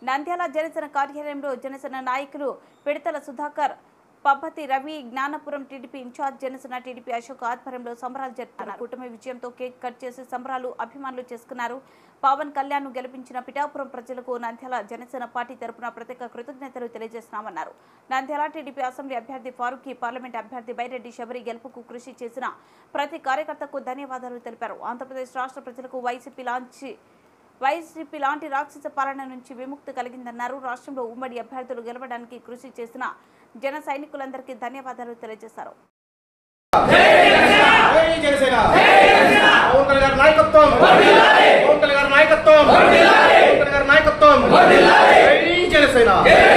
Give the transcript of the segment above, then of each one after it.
నంద్యాల జనసేన కార్యాలయంలో జనసేన నాయకులు Pidathala Sudhakar Pabbathi Ravi Gnanapuram TDP incharge Janasena TDP Ashok ఆధ్వర్యంలో సంబరాలు జరుపుకున్నారు కూటమి విజయంతో కేక్ కట్ చేసి సంబరాలు అభిమానులు చేసుకున్నారు పవన్ కళ్యాణ్ గెలిపించిన పిఠాపురం ప్రజలకు నంద్యాల జనసేన పార్టీ తరపున ప్రత్యేక కృతజ్ఞతలు తెలియజేస్తున్నామన్నారు నంద్యాల టీడీపీ అసెంబ్లీ అభ్యర్థి ఫారూఖీ పార్లమెంట్ అభ్యర్థి బైరెడ్డి శబరి గెలుపుకు కృషి చేసిన ప్రతి కార్యకర్తకు ధన్యవాదాలు తెలిపారు ఆంధ్రప్రదేశ్ రాష్ట్ర ప్రజలకు వైసీపీ లాంచి వైసీపీ లాంటి రాక్షస పాలన నుంచి విముక్తి కలిగిందన్నారు రాష్ట్రంలో ఉమ్మడి అభ్యర్థులు గెలవడానికి కృషి చేసిన జన సైనికులందరికీ ధన్యవాదాలు తెలియజేశారు జై జనసేన పవన్ కళ్యాణ్ గారి నాయకత్వం పవన్ కళ్యాణ్ గారి నాయకత్వం పవన్ కళ్యాణ్ గారి నాయకత్వం జై జనసేన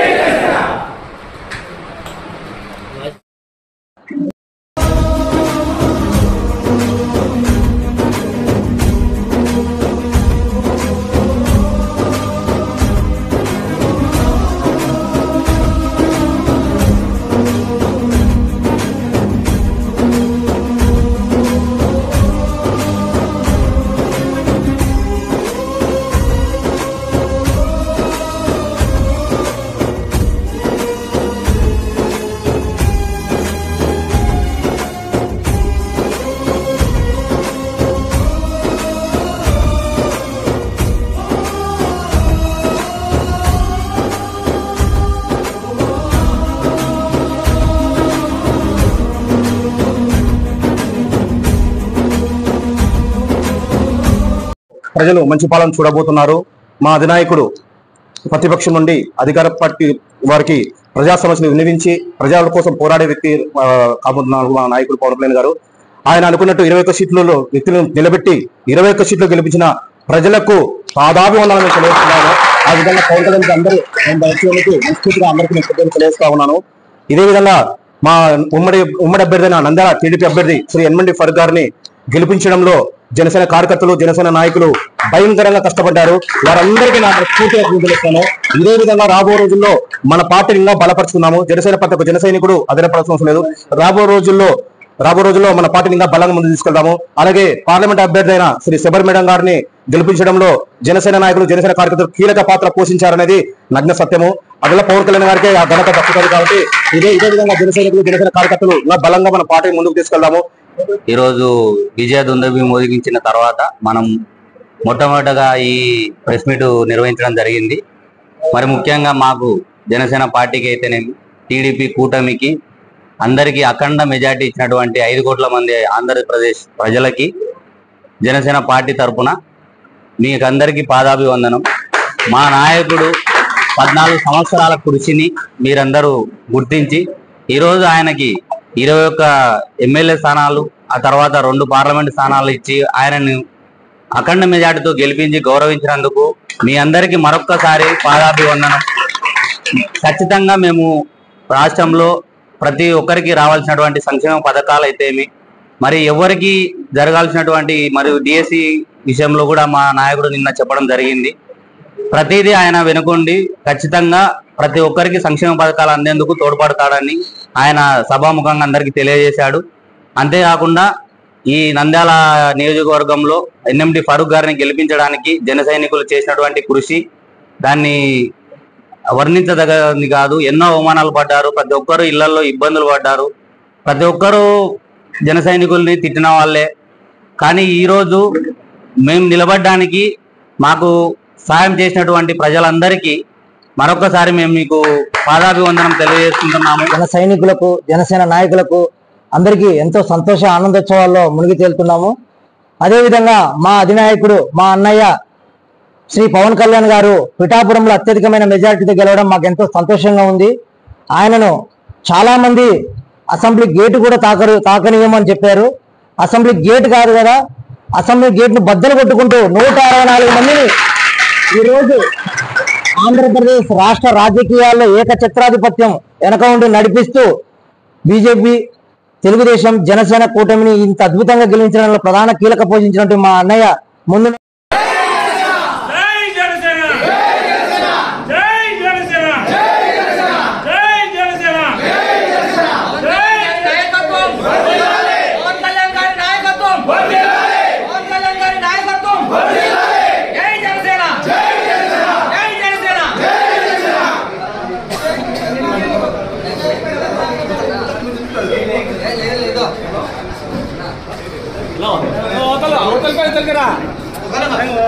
ప్రజలు మంచి పాలన చూడబోతున్నారు మా అధినాయకుడు ప్రతిపక్షం నుండి అధికార పార్టీ వారికి ప్రజా సమస్యలు వినిపించి ప్రజల కోసం పోరాడే వ్యక్తి ఆ, కాబోతున్నారు మా నాయకుడు పవన్ కళ్యాణ్ గారు ఆయన అనుకున్నట్టు ఇరవై ఒక్క సీట్లలో వ్యక్తులను నిలబెట్టి ఇరవై ఒక్క సీట్లు గెలిపించిన ప్రజలకు పాదాభివందనాలు తెలియజేస్తున్నాను ఆ విధంగా పవన్ కళ్యాణ్ అందరూ నేను దయచేయడానికి మనస్ఫూర్తిగా అందరికీ నేను కృతజ్ఞతలు తెలియజేస్తా ఉన్నాను ఇదే విధంగా మా ఉమ్మడి ఉమ్మడి అభ్యర్థి అయిన నంద్యాల టీడీపీ అభ్యర్థి శ్రీ ఎన్మండి ఫరూక్ గారిని గెలిపించడంలో జనసేన కార్యకర్తలు జనసేన నాయకులు భయంకరంగా కష్టపడ్డారు వారందరికీ నా పూర్తిగా తెలుస్తాను ఇదే విధంగా రాబో రోజుల్లో మన పార్టీని ఇంకా బలపరుచుకున్నాము జనసేన ప్రతి ఒక్క జన సైనికుడు అదనపడాల్సిన అవసరం లేదు రాబో రోజుల్లో రాబో రోజుల్లో మన పార్టీని ఇంకా బలంగా ముందు తీసుకెళ్తాము అలాగే పార్లమెంట్ అభ్యర్థి అయిన శ్రీ శబర్ మేడం గారిని గెలిపించడంలో జనసేన నాయకులు జనసేన కార్యకర్తలు కీలక పాత్ర పోషించారనేది నగ్న సత్యము అదిలో పవన్ కళ్యాణ్ గారికి ఆ ఘనత దక్కుతుంది కాబట్టి ఇదే ఇదే విధంగా జన సైనికులు జనసేన కార్యకర్తలు ఇంకా బలంగా మన పార్టీని ముందుకు తీసుకెళ్దాము ఈరోజు విజయ దుందబి మోదిగించిన తర్వాత మనం మొట్టమొదటగా ఈ ప్రెస్ మీట్ నిర్వహించడం జరిగింది మరి ముఖ్యంగా మాకు జనసేన పార్టీకి అయితేనేమి టీడీపీ కూటమికి అందరికీ అఖండ మెజార్టీ ఇచ్చినటువంటి ఐదు కోట్ల మంది ఆంధ్రప్రదేశ్ ప్రజలకి జనసేన పార్టీ తరపున మీకు అందరికీ పాదాభివందనం మా నాయకుడు పద్నాలుగు సంవత్సరాల కృషిని మీరందరూ గుర్తించి ఈరోజు ఆయనకి ఇరవై ఒక్క ఎమ్మెల్యే స్థానాలు ఆ తర్వాత రెండు పార్లమెంట్ స్థానాలు ఇచ్చి ఆయనను అఖండ మెజార్టీతో గెలిపించి గౌరవించినందుకు మీ అందరికీ మరొక్కసారి పాదాభివందనం ఖచ్చితంగా మేము రాష్ట్రంలో ప్రతి ఒక్కరికి రావాల్సినటువంటి సంక్షేమ పథకాలు అయితేమి మరి ఎవరికి జరగాల్సినటువంటి మరియు డిఎస్సి విషయంలో కూడా మా నాయకుడు నిన్న చెప్పడం జరిగింది ప్రతిదీ ఆయన వెనుకొండి ఖచ్చితంగా ప్రతి ఒక్కరికి సంక్షేమ పథకాలు అందేందుకు తోడ్పడతాడని ఆయన సభాముఖంగా అందరికీ తెలియజేశాడు అంతేకాకుండా ఈ నంద్యాల నియోజకవర్గంలో ఎన్ఎండి ఫరూక్ గారిని గెలిపించడానికి జన సైనికులు చేసినటువంటి కృషి దాన్ని వర్ణించదగది కాదు ఎన్నో అవమానాలు పడ్డారు ప్రతి ఒక్కరు ఇళ్లలో ఇబ్బందులు పడ్డారు ప్రతి ఒక్కరు జన సైనికుల్ని తిట్టిన వాళ్ళే కానీ ఈరోజు మేము నిలబడడానికి మాకు సాయం చేసినటువంటి ప్రజలందరికీ మరొకసారి మేము మీకు పాదాభివందనం తెలియజేసుకుంటున్నాము జన సైనికులకు జనసేన నాయకులకు అందరికీ ఎంతో సంతోష ఆనందోత్సవాల్లో మునిగి తేలుతున్నాము అదేవిధంగా మా అధినాయకుడు మా అన్నయ్య శ్రీ పవన్ కళ్యాణ్ గారు పిఠాపురంలో అత్యధికమైన మెజారిటీతో గెలవడం మాకు ఎంతో సంతోషంగా ఉంది ఆయనను చాలా మంది అసెంబ్లీ గేటు కూడా తాకరు తాకనీయమని చెప్పారు అసెంబ్లీ గేట్ కాదు కదా అసెంబ్లీ గేట్ను బద్దలు కొట్టుకుంటూ నూట అరవై నాలుగు మందిని ఈరోజు ఆంధ్రప్రదేశ్ రాష్ట్ర రాజకీయాల్లో ఏకఛత్రాధిపత్యం వెనక ఉండి నడిపిస్తూ బీజేపీ తెలుగుదేశం జనసేన కూటమిని ఇంత అద్భుతంగా గెలిపించడంలో ప్రధాన కీలక పోషించినటువంటి మా అన్నయ్య ముందు జై జనసేన జై జనసేన జై జనసేన జై నాయకత్వం పవన్ కళ్యాణ్ గారి నాయకత్వం పవన్ కళ్యాణ్ గారి నాయకత్వం జై జనసేన జై జనసేన జై జనసేన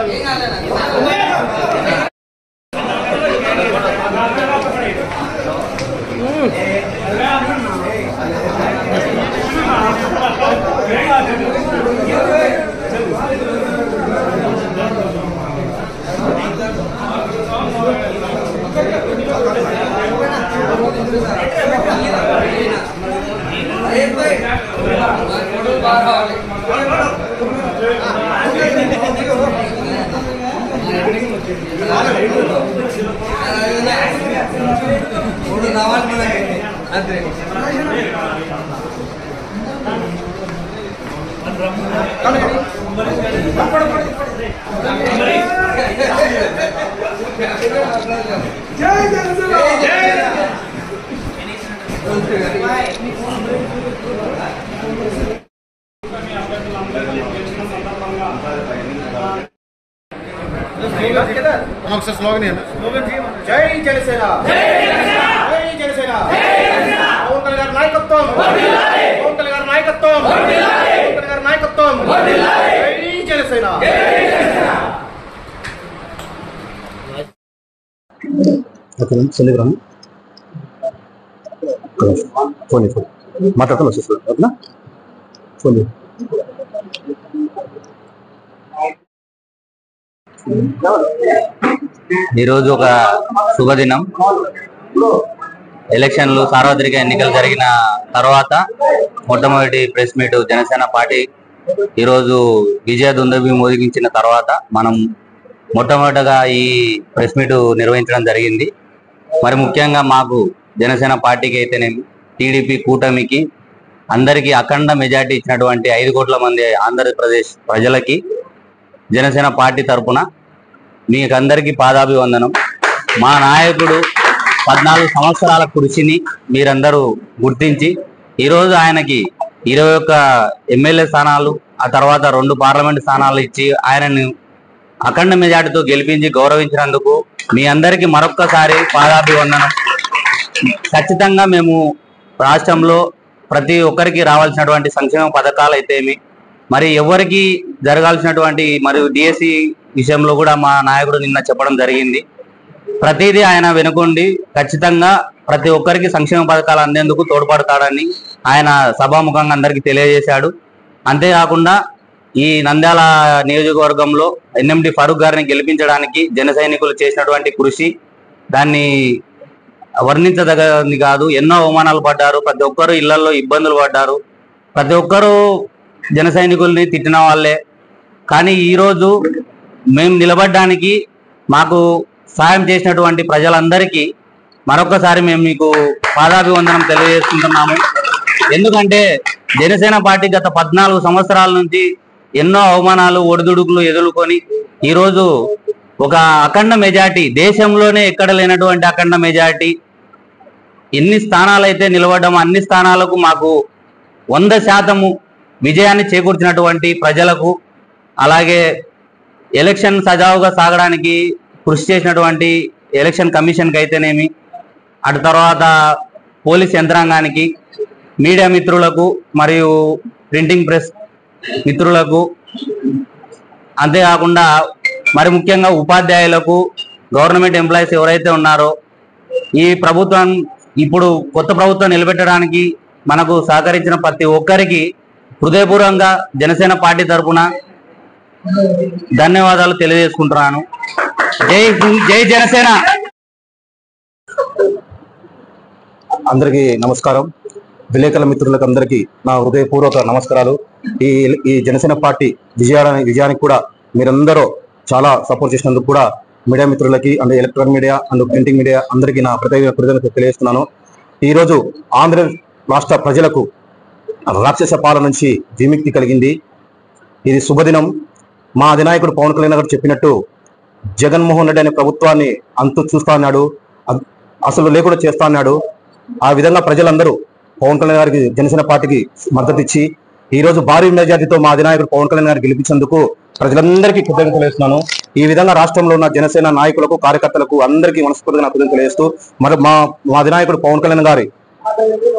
ఒకసారి స్లోగన్ జై జనసేన జై జనసేన పవన్ కళ్యాణ్ గారి నాయకత్వం పవన్ కళ్యాణ్ గారి నాయకత్వం పవన్ కళ్యాణ్ గారి నాయకత్వం జై జనసేన ఓకేనా సెలిగ్రామ్ ఫోన్ ఫోన్ మాట్లాడతాను వచ్చేస్తాను ఓకేనా ఫోన్ చేయి. ఈరోజు ఒక శుభదినం ఎలక్షన్లు సార్వత్రిక ఎన్నికలు జరిగిన తర్వాత మొట్టమొదటి ప్రెస్ మీట్ జనసేన పార్టీ ఈరోజు విజయ దుందబి మోదిగించిన తర్వాత మనం మొట్టమొదటగా ఈ ప్రెస్ మీట్ నిర్వహించడం జరిగింది మరి ముఖ్యంగా మాకు జనసేన పార్టీకి అయితేనేమి టీడీపీ కూటమికి అందరికీ అఖండ మెజార్టీ ఇచ్చినటువంటి ఐదు కోట్ల మంది ఆంధ్రప్రదేశ్ ప్రజలకి జనసేన పార్టీ తరపున మీకందరికీ పాదాభివందనం మా నాయకుడు పద్నాలుగు సంవత్సరాల కృషిని మీరందరూ గుర్తించి ఈరోజు ఆయనకి ఇరవై ఒక్క ఎమ్మెల్యే స్థానాలు ఆ తర్వాత రెండు పార్లమెంట్ స్థానాలు ఇచ్చి ఆయనను అఖండ మెజార్టీతో గెలిపించి గౌరవించినందుకు మీ అందరికీ మరొక్కసారి పాదాభివందనం ఖచ్చితంగా మేము రాష్ట్రంలో ప్రతి ఒక్కరికి రావాల్సినటువంటి సంక్షేమ పథకాలు అయితేమి మరి ఎవరికి జరగాల్సినటువంటి మరియు డిఎస్సి విషయంలో కూడా మా నాయకుడు నిన్న చెప్పడం జరిగింది ప్రతిదీ ఆయన వెనుకొండి ఖచ్చితంగా ప్రతి ఒక్కరికి సంక్షేమ పథకాలు అందేందుకు తోడ్పడతాడని ఆయన సభాముఖంగా అందరికీ తెలియజేశాడు అంతేకాకుండా ఈ నంద్యాల నియోజకవర్గంలో ఎన్ఎండి ఫరూక్ గారిని గెలిపించడానికి జన సైనికులు చేసినటువంటి కృషి దాన్ని వర్ణించదగని కాదు ఎన్నో అవమానాలు పడ్డారు ప్రతి ఒక్కరు ఇళ్లలో ఇబ్బందులు పడ్డారు ప్రతి ఒక్కరు జన సైనికుల్ని తిట్టిన వాళ్ళే కానీ ఈరోజు మేము నిలబడడానికి మాకు సాయం చేసినటువంటి ప్రజలందరికీ మరొకసారి మేము మీకు పాదాభివందనం తెలియజేసుకుంటున్నాము ఎందుకంటే జనసేన పార్టీ గత పద్నాలుగు సంవత్సరాల నుంచి ఎన్నో అవమానాలు ఒడిదుడుకులు ఎదుర్కొని ఈరోజు ఒక అఖండ మెజార్టీ దేశంలోనే ఎక్కడ లేనటువంటి అఖండ మెజార్టీ ఎన్ని స్థానాలైతే నిలబడ్డామో అన్ని స్థానాలకు మాకు వంద శాతము విజయాన్ని చేకూర్చినటువంటి ప్రజలకు అలాగే ఎలక్షన్ సజావుగా సాగడానికి కృషి చేసినటువంటి ఎలక్షన్ కమిషన్కి అయితేనేమి అటు తర్వాత పోలీస్ యంత్రాంగానికి మీడియా మిత్రులకు మరియు ప్రింటింగ్ ప్రెస్ మిత్రులకు అంతేకాకుండా మరి ముఖ్యంగా ఉపాధ్యాయులకు గవర్నమెంట్ ఎంప్లాయీస్ ఎవరైతే ఉన్నారో ఈ ప్రభుత్వం ఇప్పుడు కొత్త ప్రభుత్వం నిలబెట్టడానికి మనకు సహకరించిన ప్రతి ఒక్కరికి హృదయపూర్వకంగా జనసేన పార్టీ తరపున ధన్యవాదాలు తెలియజేసుకుంటున్నాను జై హింద్ జై జనసేన అందరికీ నమస్కారం విలేకరుల మిత్రులకు అందరికీ నా హృదయపూర్వక నమస్కారాలు ఈ ఈ జనసేన పార్టీ విజయాన్ని విజయానికి కూడా మీరందరూ చాలా సపోర్ట్ చేసినందుకు కూడా మీడియా మిత్రులకి and electronic media and printing media అందరికీ నా ప్రత్యేక కృతజ్ఞత తెలియజేస్తున్నాను ఈ రోజు ఆంధ్ర రాష్ట్ర ప్రజలకు రాక్షస పాలన నుంచి విముక్తి కలిగింది ఇది శుభదినం మా అధినాయకుడు పవన్ కళ్యాణ్ గారు చెప్పినట్టు జగన్మోహన్ రెడ్డి అనే ప్రభుత్వాన్ని అంతు చూస్తా అన్నాడు అ- అసలు లేకుండా చేస్తా అన్నాడు ఆ విధంగా ప్రజలందరూ పవన్ కళ్యాణ్ గారికి జనసేన పార్టీకి మద్దతు ఇచ్చి ఈ రోజు భారీ మెజార్టీతో మా అధినాయకుడు పవన్ కళ్యాణ్ గారికి గెలిపించేందుకు ప్రజలందరికీ కృతజ్ఞతలు తెలియజేస్తున్నాను ఈ విధంగా రాష్ట్రంలో ఉన్న జనసేన నాయకులకు కార్యకర్తలకు అందరికీ మనస్ఫూర్తిగా నా కృతజ్ఞతలు తెలియజేస్తూ మరి మా మా అధినాయకుడు పవన్ కళ్యాణ్ గారి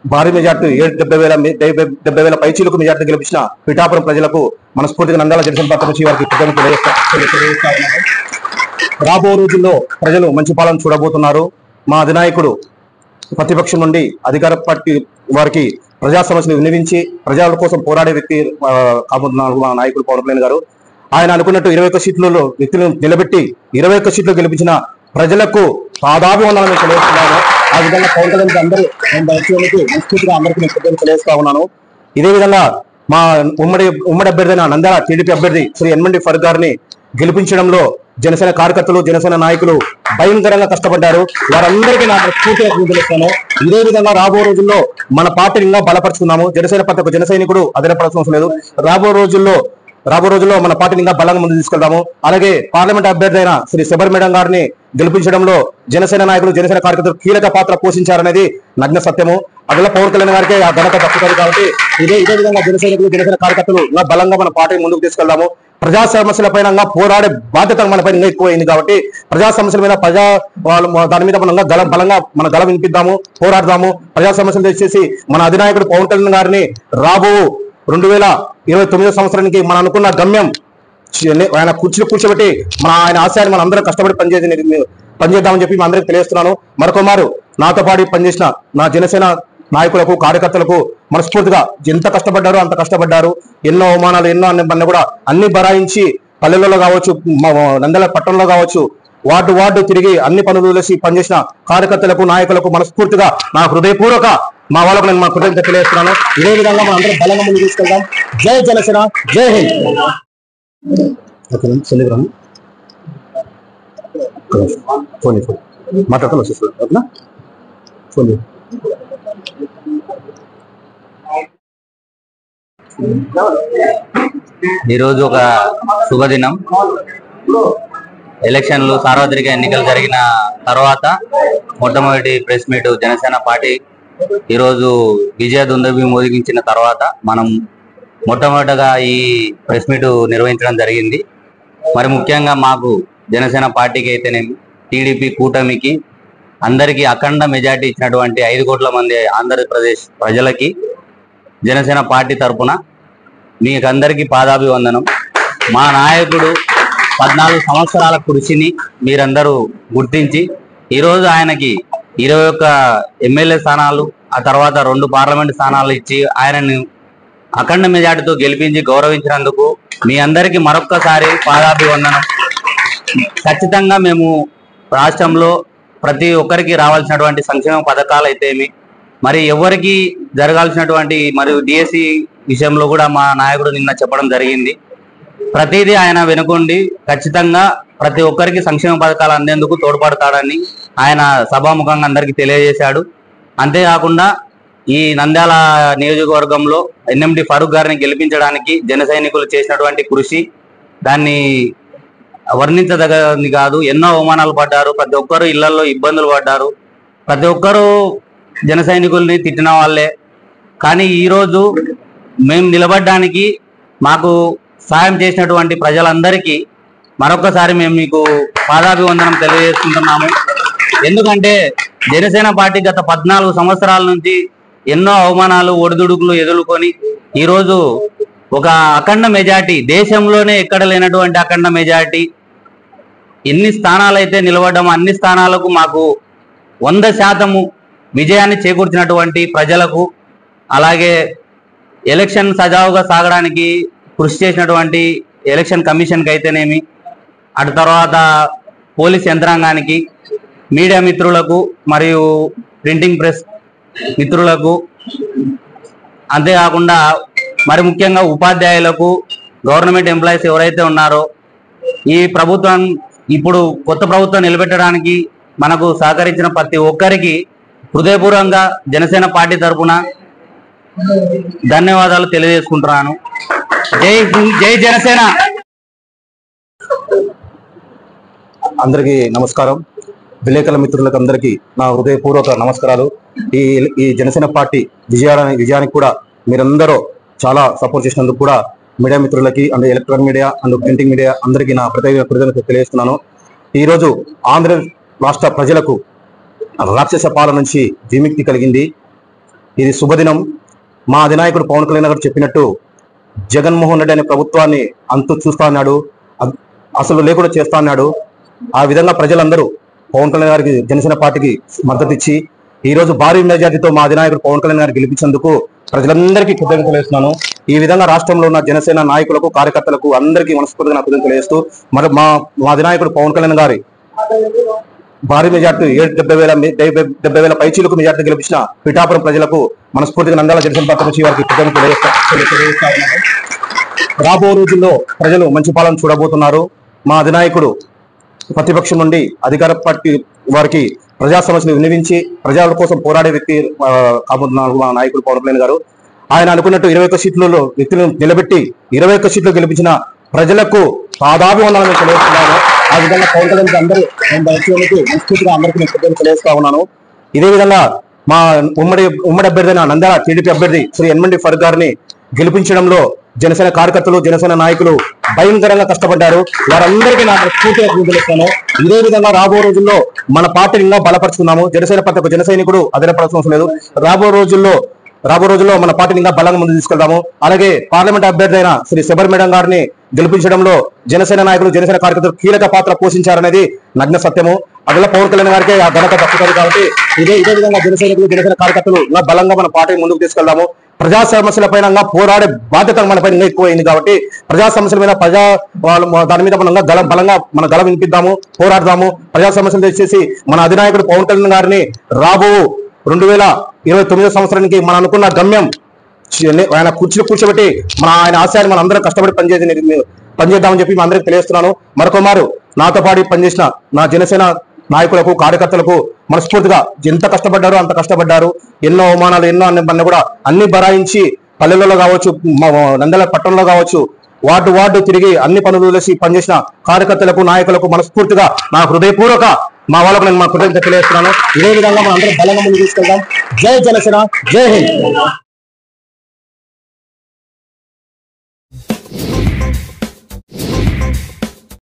భారీ మెజార్టీ ఏడు డెబ్బై వేల మె- డెబ్బై డెబ్బై వేల పైచీలకు మెజార్టీ గెలిపించిన పిఠాపురం ప్రజలకు మనస్ఫూర్తిగా నందాల జనసేన పార్టీ నుంచి వారికి కృతజ్ఞతలు తెలియజేస్తా- తెలియజేస్తా ఉన్నాను. రాబో రోజుల్లో ప్రజలు మంచి పాలన చూడబోతున్నారు మా అధినాయకుడు ప్రతిపక్షం నుండి అధికార పార్టీ వారికి ప్రజా సమస్యలు వినిపించి ప్రజల కోసం పోరాడే వ్యక్తి ఆ, కాబోతున్నారు మా నాయకుడు పవన్ కళ్యాణ్ గారు ఆయన అనుకున్నట్టు ఇరవై ఒక్క సీట్లలో వ్యక్తులను నిలబెట్టి ఇరవై ఒక్క సీట్లు గెలిపించిన ప్రజలకు పాదాభివందనాలు తెలియజేస్తున్నాను ఆ విధంగా పవన్ కళ్యాణ్ అందరూ నేను దయచేయడానికి మనస్ఫూర్తిగా అందరికీ నేను కృతజ్ఞతలు తెలియజేస్తా ఉన్నాను ఇదే విధంగా మా ఉమ్మడి ఉమ్మడి అభ్యర్థి అయిన నంద్యాల టీడీపీ అభ్యర్థి శ్రీ ఎన్మండి ఫరూక్ గారిని గెలిపించడంలో జనసేన కార్యకర్తలు జనసేన నాయకులు భయంకరంగా కష్టపడ్డారు వారందరికీ నా పూర్తిగా తెలుస్తాను ఇదే విధంగా రాబో రోజుల్లో మన పార్టీని ఇంకా బలపరుచుకున్నాము జనసేన ప్రతి ఒక్క జన సైనికుడు అదనపడాల్సిన అవసరం లేదు రాబో రోజుల్లో రాబో రోజుల్లో మన పార్టీని ఇంకా బలంగా ముందు తీసుకెళ్తాము అలాగే పార్లమెంట్ అభ్యర్థి అయిన శ్రీ శబర్ మేడం గారిని గెలిపించడంలో జనసేన నాయకులు జనసేన కార్యకర్తలు కీలక పాత్ర పోషించారనేది నగ్న సత్యము అదిలో పవన్ కళ్యాణ్ గారికి ఆ ఘనత దక్కుతుంది కాబట్టి ఇదే ఇదే విధంగా జన సైనికులు జనసేన కార్యకర్తలు ఇంకా బలంగా మన పార్టీని ముందుకు తీసుకెళ్దాము ప్రజా సమస్యల పైన ఇంకా పోరాడే బాధ్యత మన పైన ఇంకా ఎక్కువైంది కాబట్టి ప్రజా సమస్యల మీద ప్రజా వాళ్ళ దాని మీద మనం ఇంకా గల బలంగా మన గల వినిపిద్దాము పోరాడదాము ప్రజా సమస్యలు తెచ్చేసి మన అధినాయకుడు పవన్ కళ్యాణ్ గారిని రాబో రెండు వేల ఇరవై తొమ్మిదో సంవత్సరానికి మనం అనుకున్న గమ్యం చి- ఆయన కుర్చీలో కూర్చోబెట్టి మన ఆయన ఆశయాన్ని మనం అందరం కష్టపడి పనిచేసి పనిచేద్దామని చెప్పి మీ అందరికి తెలియజేస్తున్నాను మరొక మారు నాతో పాటు పనిచేసిన నా జనసేన నాయకులకు కార్యకర్తలకు మనస్ఫూర్తిగా ఎంత కష్టపడ్డారో అంత కష్టపడ్డారు ఎన్నో అవమానాలు ఎన్నో అన్ని కూడా అన్ని బరాయించి పల్లెలలో కావచ్చు మా నందల పట్టణంలో కావచ్చు వార్డు వార్డు తిరిగి అన్ని పనులు వేసి పనిచేసిన కార్యకర్తలకు నాయకులకు మనస్ఫూర్తిగా నా హృదయపూర్వక మా వాళ్ళకు నేను మా కృతజ్ఞత తెలియజేస్తున్నాను ఇదే విధంగా మనం అందరం బలంగా ముందుకు తీసుకెళ్దాం జై జనసేన జై హింద్ ఓకేనా సెలిబ్రామ్ ఫోన్ ఫోన్ మాట్లాడతాను వచ్చేస్తాను ఓకేనా ఫోన్ చేయి. ఈరోజు ఒక శుభదినం ఎలక్షన్లు సార్వత్రిక ఎన్నికలు జరిగిన తర్వాత మొట్టమొదటి ప్రెస్ మీట్ జనసేన పార్టీ ఈరోజు విజయ దుందబి మోదిగించిన తర్వాత మనం మొట్టమొదటగా ఈ ప్రెస్ మీట్ నిర్వహించడం జరిగింది మరి ముఖ్యంగా మాకు జనసేన పార్టీకి అయితేనేమి టీడీపీ కూటమికి అందరికీ అఖండ మెజార్టీ ఇచ్చినటువంటి ఐదు కోట్ల మంది ఆంధ్రప్రదేశ్ ప్రజలకి జనసేన పార్టీ తరపున మీకందరికీ పాదాభివందనం మా నాయకుడు పద్నాలుగు సంవత్సరాల కృషిని మీరందరూ గుర్తించి ఈరోజు ఆయనకి ఇరవై ఒక్క ఎమ్మెల్యే స్థానాలు ఆ తర్వాత రెండు పార్లమెంట్ స్థానాలు ఇచ్చి ఆయనను అఖండ మెజార్టీతో గెలిపించి గౌరవించినందుకు మీ అందరికీ మరొక్కసారి పాదాభివందనం ఖచ్చితంగా మేము రాష్ట్రంలో ప్రతి ఒక్కరికి రావాల్సినటువంటి సంక్షేమ పథకాలు అయితేమి మరి ఎవరికి జరగాల్సినటువంటి మరియు డిఎస్సి విషయంలో కూడా మా నాయకుడు నిన్న చెప్పడం జరిగింది ప్రతిదీ ఆయన వెనుకొండి ఖచ్చితంగా ప్రతి ఒక్కరికి సంక్షేమ పథకాలు అందేందుకు తోడ్పడతాడని ఆయన సభాముఖంగా అందరికీ తెలియజేశాడు అంతేకాకుండా ఈ నంద్యాల నియోజకవర్గంలో ఎన్ఎండి ఫరూక్ గారిని గెలిపించడానికి జన సైనికులు చేసినటువంటి కృషి దాన్ని వర్ణించదగని కాదు ఎన్నో అవమానాలు పడ్డారు ప్రతి ఒక్కరు ఇళ్లలో ఇబ్బందులు పడ్డారు ప్రతి ఒక్కరూ జన సైనికుల్ని తిట్టిన వాళ్ళే కానీ ఈరోజు మేము నిలబడడానికి మాకు సాయం చేసినటువంటి ప్రజలందరికీ మరొకసారి మేము మీకు పాదాభివందనం తెలియజేసుకుంటున్నాము ఎందుకంటే జనసేన పార్టీ గత పద్నాలుగు సంవత్సరాల నుంచి ఎన్నో అవమానాలు ఒడిదుడుకులు ఎదుర్కొని ఈరోజు ఒక అఖండ మెజార్టీ దేశంలోనే ఎక్కడ లేనటువంటి అఖండ మెజార్టీ ఎన్ని స్థానాలు అయితే నిలబడ్డామో అన్ని స్థానాలకు మాకు వంద శాతము విజయాన్ని చేకూర్చినటువంటి ప్రజలకు అలాగే ఎలక్షన్ సజావుగా సాగడానికి కృషి చేసినటువంటి ఎలక్షన్ కమిషన్కి అయితేనేమి అటు తర్వాత పోలీస్ యంత్రాంగానికి మీడియా మిత్రులకు మరియు ప్రింటింగ్ ప్రెస్ మిత్రులకు అంతేకాకుండా మరి ముఖ్యంగా ఉపాధ్యాయులకు గవర్నమెంట్ ఎంప్లాయీస్ ఎవరైతే ఉన్నారో ఈ ప్రభుత్వం ఇప్పుడు కొత్త ప్రభుత్వం నిలబెట్టడానికి మనకు సహకరించిన ప్రతి ఒక్కరికి హృదయపూర్వకంగా జనసేన పార్టీ తరపున ధన్యవాదాలు తెలియజేసుకుంటున్నాను జై హింద్, జై జనసేన అందరికీ నమస్కారం విలేకరుల మిత్రులకు అందరికీ నా హృదయపూర్వక నమస్కారాలు ఈ ఈ జనసేన పార్టీ విజయాన్ని విజయానికి కూడా మీరందరూ చాలా సపోర్ట్ చేసినందుకు కూడా మీడియా మిత్రులకి and electronic media and printing media అందరికీ నా ప్రత్యేక కృతజ్ఞత తెలియజేస్తున్నాను ఈరోజు ఆంధ్ర రాష్ట్ర ప్రజలకు రాక్షస పాలన నుంచి విముక్తి కలిగింది ఇది శుభదినం మా అధినాయకుడు పవన్ కళ్యాణ్ గారు చెప్పినట్టు జగన్మోహన్ రెడ్డి అనే ప్రభుత్వాన్ని అంతు చూస్తా అన్నాడు అ- అసలు లేకుండా చేస్తా అన్నాడు ఆ విధంగా ప్రజలందరూ పవన్ కళ్యాణ్ గారికి జనసేన పార్టీకి మద్దతు ఇచ్చి ఈ రోజు భారీ మెజార్టీతో మా అధినాయకుడు పవన్ కళ్యాణ్ గారు గెలిపించేందుకు ప్రజలందరికీ కృతజ్ఞతలు తెలియజేస్తున్నాను ఈ విధంగా రాష్ట్రంలో ఉన్న జనసేన నాయకులకు కార్యకర్తలకు అందరికీ మనస్ఫూర్తిగా నా కృతజ్ఞతలు తెలియజేస్తూ మరి మా మా అధినాయకుడు పవన్ కళ్యాణ్ గారి భారీ మెజార్టీ ఏడు డెబ్బై వేల మె- డెబ్బై డెబ్బై వేల పైచీలకు మెజార్టీ గెలిపించిన పిఠాపురం ప్రజలకు మనస్ఫూర్తిగా నందాల జనసేన పార్టీ నుంచి వారికి కృతజ్ఞతలు తెలియజేస్తా తెలియజేస్తా ఉన్నాను. రాబో రోజుల్లో ప్రజలు మంచి పాలన చూడబోతున్నారు మా అధినాయకుడు ప్రతిపక్షం నుండి అధికార పార్టీ వారికి ప్రజా సమస్యలు విన్నవించి ప్రజల కోసం పోరాడే వ్యక్తి ఆ, కాబోతున్నారు మా నాయకుడు పవన్ కళ్యాణ్ గారు ఆయన అనుకున్నట్టు ఇరవై ఒక్క సీట్లలో వ్యక్తులను నిలబెట్టి ఇరవై ఒక్క సీట్లు గెలిపించిన ప్రజలకు పాదాభివందనాలు తెలియజేస్తున్నాను ఆ విధంగా పవన్ కళ్యాణ్ కి అందరూ నేను దయచేసి మనస్ఫూర్తిగా అందరికీ నేను కృతజ్ఞతలు తెలియజేస్తా ఉన్నాను ఇదే విధంగా మా ఉమ్మడి ఉమ్మడి అభ్యర్థి అయిన నంద్యాల టీడీపీ అభ్యర్థి శ్రీ ఎన్మండి ఫరూక్ గారిని గెలిపించడంలో జనసేన కార్యకర్తలు జనసేన నాయకులు భయంకరంగా కష్టపడ్డారు వారందరికీ నా పూర్తిగా తెలుస్తాను ఇదే విధంగా రాబో రోజుల్లో మన పార్టీని ఇంకా బలపరుచుకున్నాము జనసేన ప్రతి ఒక్క జన సైనికుడు అదనపడాల్సిన అవసరం లేదు రాబో రోజుల్లో రాబో రోజుల్లో మన పార్టీని ఇంకా బలంగా ముందు తీసుకెళ్తాము అలాగే పార్లమెంట్ అభ్యర్థి అయిన శ్రీ శబర్ మేడం గారిని గెలిపించడంలో జనసేన నాయకులు జనసేన కార్యకర్తలు కీలక పాత్ర పోషించారనేది నగ్న సత్యము అదిలో పవన్ కళ్యాణ్ గారికి ఆ ఘనత దక్కుతుంది కాబట్టి ఇదే ఇదే విధంగా జనసైనికులు జనసేన కార్యకర్తలు ఇంకా బలంగా మన పార్టీని ముందుకు తీసుకెళ్దాము ప్రజా సమస్యల పైన ఇంకా పోరాడే బాధ్యత మన పైన ఇంకా ఎక్కువైంది కాబట్టి ప్రజా సమస్యల మీద ప్రజా వాళ్ళు దాని మీద మనం ఇంకా గలం బలంగా మన గలం వినిపిద్దాము పోరాడదాము ప్రజా సమస్యలు తెచ్చేసి మన అధినాయకుడు పవన్ కళ్యాణ్ గారిని రాబో రెండు వేల ఇరవై తొమ్మిదో సంవత్సరానికి మనం అనుకున్న గమ్యం చి- ఆయన కుర్చీలో కూర్చోబెట్టి మన ఆయన ఆశయాన్ని మనం అందరం కష్టపడి పనిచేసి పనిచేద్దామని చెప్పి మీ అందరికి తెలియజేస్తున్నాను మరొక మారు నాతో పాటు పనిచేసిన నా జనసేన నాయకులకు కార్యకర్తలకు మనస్ఫూర్తిగా ఎంత కష్టపడ్డారో అంత కష్టపడ్డారు ఎన్నో అవమానాలు ఎన్నో అన్ని కూడా అన్ని బరాయించి పల్లెలలో కావచ్చు మా నందల పట్టణంలో కావచ్చు వార్డు వార్డు తిరిగి అన్ని పనులు చేసి పనిచేసిన కార్యకర్తలకు నాయకులకు మనస్ఫూర్తిగా నా హృదయపూర్వక మా వాళ్ళకు నేను మా కృతజ్ఞత తెలియజేస్తున్నాను ఇదే విధంగా మనం అందరం బలంగా ముందు తీసుకెళ్దాం జై జనసేన జై హింద్